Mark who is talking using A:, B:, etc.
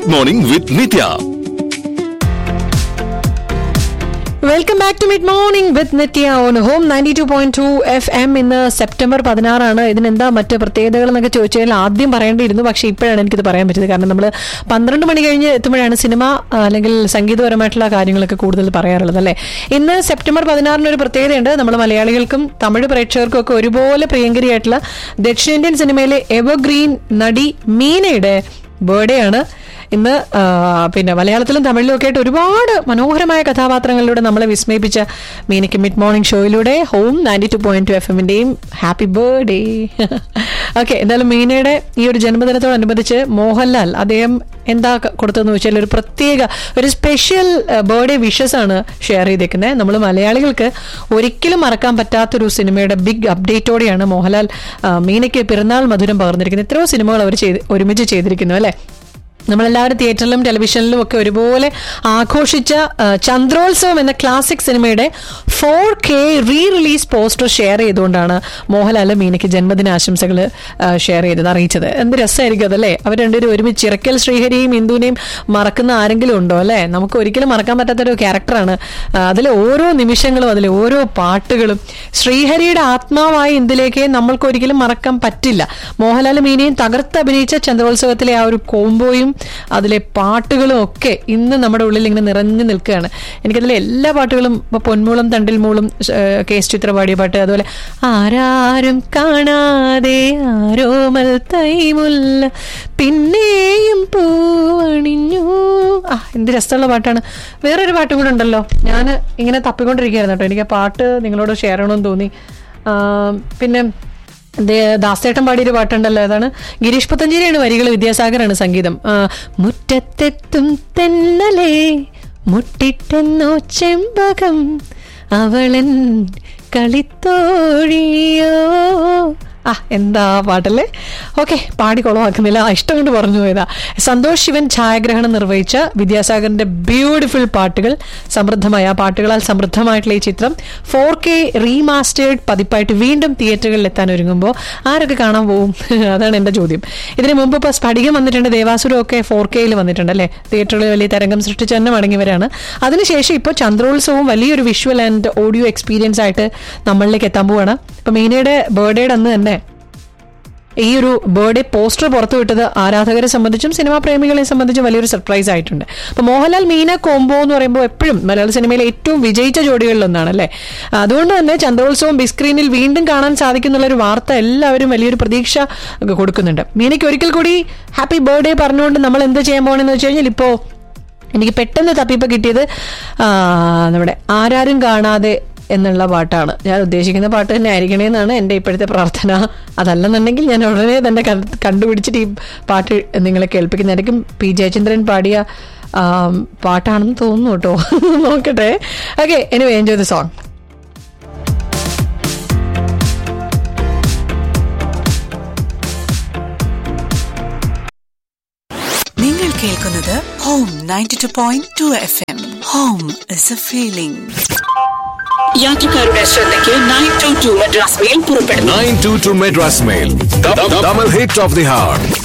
A: mid morning with Nithya
B: welcome back to mid morning with Nithya on home ninety two point two F M ഇന്ന് September പതിനാറാണ് ഇതിനെന്താ മറ്റ് പ്രത്യേകതകൾ എന്നൊക്കെ ചോദിച്ചാൽ ആദ്യം പറയേണ്ടിയിരുന്നു പക്ഷേ ഇപ്പോഴാണ് എനിക്കിത് പറയാൻ പറ്റിയത് കാരണം നമ്മൾ പന്ത്രണ്ട് മണി കഴിഞ്ഞ് എത്തുമ്പോഴാണ് സിനിമ ആ, അല്ലെങ്കിൽ സംഗീതപരമായിട്ടുള്ള കാര്യങ്ങളൊക്കെ കൂടുതൽ പറയാറുള്ളത് അല്ലേ ഇന്ന് സെപ്റ്റംബർ പതിനാറിന് ഒരു പ്രത്യേകതയുണ്ട് നമ്മൾ മലയാളികൾക്കും തമിഴ് പ്രേക്ഷകർക്കും ഒക്കെ ഒരുപോലെ പ്രിയങ്കരിയായിട്ടുള്ള ദക്ഷിണേന്ത്യൻ സിനിമയിലെ എവർഗ്രീൻ നടി മീനയുടെ ബർത്ത്ഡേ ആണ് ഇന്ന് ആ, പിന്നെ മലയാളത്തിലും തമിഴിലും ഒക്കെ ആയിട്ട് ഒരുപാട് മനോഹരമായ കഥാപാത്രങ്ങളിലൂടെ നമ്മളെ വിസ്മയിപ്പിച്ച മീനയ്ക്ക് മിഡ് മോർണിംഗ് ഷോയിലൂടെ home ninety two point two F എമ്മിന്റെയും ഹാപ്പി ബർത്ത്ഡേ ഓക്കെ എന്തായാലും മീനയുടെ ഈ ഒരു ജന്മദിനത്തോടനുബന്ധിച്ച് മോഹൻലാൽ അദ്ദേഹം എന്താ ക- കൊടുത്തതെന്ന് വെച്ചാൽ ഒരു പ്രത്യേക ഒരു സ്പെഷ്യൽ ബർത്ത്ഡേ വിഷസ് ആണ് ഷെയർ ചെയ്തേക്കുന്നത് നമ്മൾ മലയാളികൾക്ക് ഒരിക്കലും മറക്കാൻ പറ്റാത്തൊരു സിനിമയുടെ ബിഗ് അപ്ഡേറ്റോടെയാണ് മോഹൻലാൽ ആ, മീനയ്ക്ക് പിറന്നാൾ മധുരം പകർന്നിരിക്കുന്നത് എത്രയോ സിനിമകൾ അവർ ചെയ്ത് ഒരുമിച്ച് ചെയ്തിരിക്കുന്നു അല്ലേ നമ്മളെല്ലാവരും തിയേറ്ററിലും ടെലിവിഷനിലും ഒക്കെ ഒരുപോലെ ആഘോഷിച്ച ആ, ചന്ദ്രോത്സവം എന്ന ക്ലാസിക് സിനിമയുടെ four K re release poster share ചെയ്തുകൊണ്ടാണ് മോഹൻലാൽ മീനയ്ക്ക് ജന്മദിന ആശംസകൾ ഷെയർ ചെയ്തത് അറിയിച്ചത് എന്ത് രസമായിരിക്കും അതല്ലേ അവർ രണ്ടുപേരും ഒരുമിച്ച് ചിറക്കൽ ശ്രീഹരിയും ഇന്ദുവിനെയും മറക്കുന്ന ആരെങ്കിലും ഉണ്ടോ അല്ലേ നമുക്ക് ഒരിക്കലും മറക്കാൻ പറ്റാത്തൊരു ക്യാരക്ടറാണ് അതിലെ ഓരോ നിമിഷങ്ങളും അതിലെ ഓരോ പാട്ടുകളും ശ്രീഹരിയുടെ ആത്മാവായ ഇന്ദിലേക്ക് നമ്മൾക്ക് ഒരിക്കലും മറക്കാൻ പറ്റില്ല മോഹൻലാൽ മീനയും തകർത്ത് അഭിനയിച്ച ചന്ദ്രോത്സവത്തിലെ ആ ഒരു കോംബോയും അതിലെ പാട്ടുകളും ഒക്കെ ഇന്ന് നമ്മുടെ ഉള്ളിൽ ഇങ്ങനെ നിറഞ്ഞു നിൽക്കുകയാണ് എനിക്കതിലെ എല്ലാ പാട്ടുകളും ഇപ്പൊ പൊന്മൂളം തണ്ടിൽ മൂളും ഏഹ്, കെ എസ് ചിത്ര പാടിയ പാട്ട് അതുപോലെ ആരാരും കാണാതെ ആരോമൽ തൈമുല്ല പിന്നെയും പൂവണിഞ്ഞു ആ എന്ത് രസമുള്ള പാട്ടാണ് വേറൊരു പാട്ടും കൂടെ ഉണ്ടല്ലോ ഞാൻ ഇങ്ങനെ തപ്പിക്കൊണ്ടിരിക്കുകയായിരുന്നു കേട്ടോ എനിക്ക് ആ പാട്ട് നിങ്ങളോട് ഷെയർ ചെയ്യണമെന്ന് തോന്നി ആ, പിന്നെ ദേ- ദാസേട്ടൻ പാടിയൊരു പാട്ടുണ്ടല്ലോ അതാണ് ഗിരീഷ് പത്തഞ്ചേരിയാണ് വരികൾ വിദ്യാസാഗറാണ് സംഗീതം ആ, മുറ്റത്തെത്തും തെന്നലേ മുട്ടിട്ടെന്നോ ചെമ്പകം അവളൻ കളിത്തോഴിയോ ആ എന്താ പാട്ടല്ലേ ഓക്കെ പാടി കുളമാക്കുന്നില്ല ആ, ഇഷ്ടം കൊണ്ട് പറഞ്ഞു പോയതാ സന്തോഷ് ശിവൻ ഛായാഗ്രഹണം നിർവഹിച്ച വിദ്യാസാഗറിന്റെ ബ്യൂട്ടിഫുൾ പാട്ടുകൾ സമൃദ്ധമായ ആ പാട്ടുകളാൽ സമൃദ്ധമായിട്ടുള്ള ഈ ചിത്രം ഫോർ കെ റീമാസ്റ്റേർഡ് പതിപ്പായിട്ട് വീണ്ടും തിയേറ്ററുകളിൽ എത്താൻ ഒരുങ്ങുമ്പോൾ ആരൊക്കെ കാണാൻ പോകും അതാണ് എന്റെ ചോദ്യം ഇതിന് മുമ്പ് ഇപ്പോൾ സ്ഫടികം വന്നിട്ടുണ്ട് ദേവാസുരം ഒക്കെ ഫോർ കെയിൽ വന്നിട്ടുണ്ട് അല്ലേ തിയേറ്ററുകളിൽ വലിയ തരംഗം സൃഷ്ടിച്ച് തന്നെ മടങ്ങിയവരാണ് അതിനുശേഷം ഇപ്പോൾ ചന്ദ്രോത്സവവും വലിയൊരു വിഷ്വൽ ആൻഡ് ഓഡിയോ എക്സ്പീരിയൻസ് ആയിട്ട് നമ്മളിലേക്ക് എത്താൻ പോവാണ് ഇപ്പൊ മീനയുടെ ബർത്ത്ഡേയുടെ അന്ന് തന്നെ ഈ ഒരു ബർത്ത്ഡേ പോസ്റ്റർ പുറത്തുവിട്ടത് ആരാധകരെ സംബന്ധിച്ചും സിനിമാ പ്രേമികളെ സംബന്ധിച്ചും വലിയൊരു സർപ്രൈസ് ആയിട്ടുണ്ട് അപ്പൊ മോഹൻലാൽ മീന കോംബോ എന്ന് പറയുമ്പോൾ എപ്പോഴും മലയാള സിനിമയിലെ ഏറ്റവും വിജയിച്ച ജോഡികളിലൊന്നാണ് അല്ലേ അതുകൊണ്ട് തന്നെ ചന്ദ്രോത്സവം ബിഗ് സ്ക്രീനിൽ വീണ്ടും കാണാൻ സാധിക്കുന്നുള്ള ഒരു വാർത്ത എല്ലാവരും വലിയൊരു പ്രതീക്ഷ കൊടുക്കുന്നുണ്ട് മീനയ്ക്ക് ഒരിക്കൽ കൂടി ഹാപ്പി ബർത്ത്ഡേ പറഞ്ഞുകൊണ്ട് നമ്മൾ എന്ത് ചെയ്യാൻ പോകണമെന്ന് വെച്ച് കഴിഞ്ഞാൽ ഇപ്പോൾ എനിക്ക് പെട്ടെന്ന് തപ്പിപ്പോൾ കിട്ടിയത് ആ, നമ്മുടെ ആരാരും കാണാതെ എന്നുള്ള പാട്ടാണ് ഞാൻ ഉദ്ദേശിക്കുന്ന പാട്ട് തന്നെ ആയിരിക്കണേ എന്നാണ് എൻ്റെ ഇപ്പോഴത്തെ പ്രാർത്ഥന അതല്ലെന്നുണ്ടെങ്കിൽ ഞാൻ ഉടനെ തന്നെ കണ്ട്- കണ്ടുപിടിച്ചിട്ട് ഈ പാട്ട് നിങ്ങളെ കേൾപ്പിക്കുന്നതായിരിക്കും പി ജയചന്ദ്രൻ പാടിയ ആ, പാട്ടാണെന്ന് തോന്നുന്നു കേട്ടോ നോക്കട്ടെ okay anyway enjoy the song
C: നിങ്ങൾ കേൾക്കുന്നത് home ninety two point two F M home is a feeling യാത്രക്കാരുടെ ശ്രദ്ധയ്ക്ക് nine two two Madras mail പുറപ്പെടുന്നു
A: nine two two Madras mail Tamil hit of the heart